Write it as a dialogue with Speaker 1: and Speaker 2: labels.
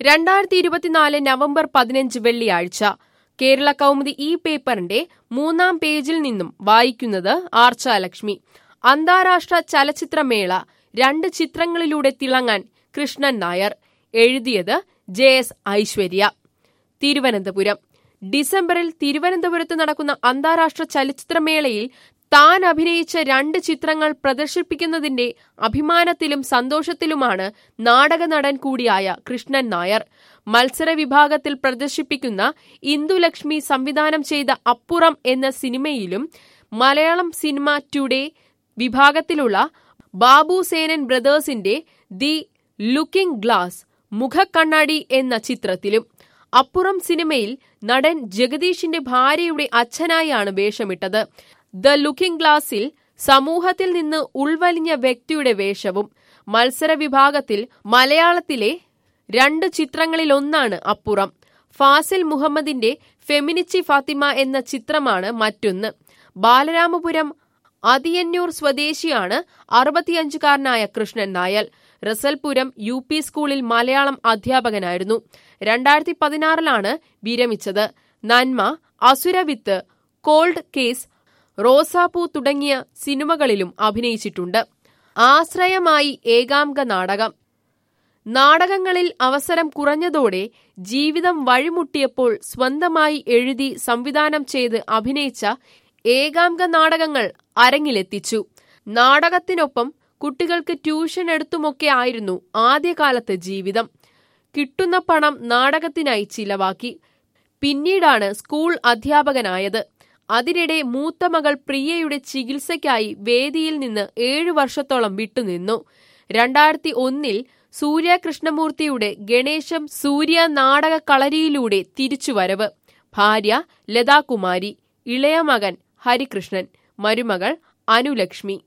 Speaker 1: രണ്ടായിരത്തി ഇരുപത്തിനാല് നവംബർ പതിനഞ്ച് വെള്ളിയാഴ്ച കേരള കൗമുദി ഈ പേപ്പറിന്റെ മൂന്നാം പേജിൽ നിന്നും വായിക്കുന്നത് ആർച്ചാലക്ഷ്മി അന്താരാഷ്ട്ര ചലച്ചിത്രമേള രണ്ട് ചിത്രങ്ങളിലൂടെ തിളങ്ങാൻ കൃഷ്ണൻ നായർ എഴുതിയത് ജെ എസ് ഐശ്വര്യ തിരുവനന്തപുരം ഡിസംബറിൽ തിരുവനന്തപുരത്ത് നടക്കുന്ന അന്താരാഷ്ട്ര ചലച്ചിത്രമേളയിൽ താൻ അഭിനയിച്ച രണ്ട് ചിത്രങ്ങൾ പ്രദർശിപ്പിക്കുന്നതിന്റെ അഭിമാനത്തിലും സന്തോഷത്തിലുമാണ് നാടക നടൻ കൂടിയായ കൃഷ്ണൻ നായർ മത്സര വിഭാഗത്തിൽ പ്രദർശിപ്പിക്കുന്ന ഇന്ദുലക്ഷ്മി സംവിധാനം ചെയ്ത അപ്പുറം എന്ന സിനിമയിലും മലയാളം സിനിമ ടുഡേ വിഭാഗത്തിലുള്ള ബാബു സേനൻ ബ്രദേഴ്സിന്റെ ദി ലുക്കിംഗ് ഗ്ലാസ് മുഖക്കണ്ണാടി എന്ന ചിത്രത്തിലും അപ്പുറം സിനിമയിൽ നടൻ ജഗദീഷിന്റെ ഭാര്യയുടെ അച്ഛനായാണ് വേഷമിട്ടത് ദ ലുക്കിംഗ് ഗ്ലാസിൽ സമൂഹത്തിൽ നിന്ന് ഉൾവലിഞ്ഞ വ്യക്തിയുടെ വേഷവും മത്സര വിഭാഗത്തിൽ മലയാളത്തിലെ രണ്ട് ചിത്രങ്ങളിലൊന്നാണ് അപ്പുറം ഫാസിൽ മുഹമ്മദിന്റെ ഫെമിനിച്ചി ഫാത്തിമ എന്ന ചിത്രമാണ് മറ്റൊന്ന് ബാലരാമപുരം അതിയന്നൂർ സ്വദേശിയാണ് അറുപത്തിയഞ്ചുകാരനായ കൃഷ്ണൻ നായർ റസൽപുരം യു പി സ്കൂളിൽ മലയാളം അധ്യാപകനായിരുന്നു രണ്ടായിരത്തി പതിനാറിലാണ് വിരമിച്ചത് നന്മ അസുരവിത്ത് കോൾഡ് കേസ് റോസാപ്പൂ തുടങ്ങിയ സിനിമകളിലും അഭിനയിച്ചിട്ടുണ്ട് ആശ്രയമായി ഏകാംഗ നാടകം നാടകങ്ങളിൽ അവസരം കുറഞ്ഞതോടെ ജീവിതം വഴിമുട്ടിയപ്പോൾ സ്വന്തമായി എഴുതി സംവിധാനം ചെയ്ത് അഭിനയിച്ച ഏകാംഗ നാടകങ്ങൾ അരങ്ങിലെത്തിച്ചു നാടകത്തിനൊപ്പം കുട്ടികൾക്ക് ട്യൂഷൻ എടുത്തുമൊക്കെ ആയിരുന്നു ആദ്യകാലത്ത് ജീവിതം കിട്ടുന്ന പണം നാടകത്തിനായി ചിലവാക്കി പിന്നീടാണ് സ്കൂൾ അധ്യാപകനായത് അതിനിടെ മൂത്ത മകൾ പ്രിയയുടെ ചികിത്സയ്ക്കായി വേദിയിൽ നിന്ന് ഏഴു വർഷത്തോളം വിട്ടുനിന്നു രണ്ടായിരത്തി ഒന്നിൽ സൂര്യ കൃഷ്ണമൂർത്തിയുടെ ഗണേശം സൂര്യ നാടക കളരിയിലൂടെ തിരിച്ചുവരവ് ഭാര്യ ലതാകുമാരി ഇളയ മകൻ ഹരികൃഷ്ണൻ മരുമകൾ അനുലക്ഷ്മി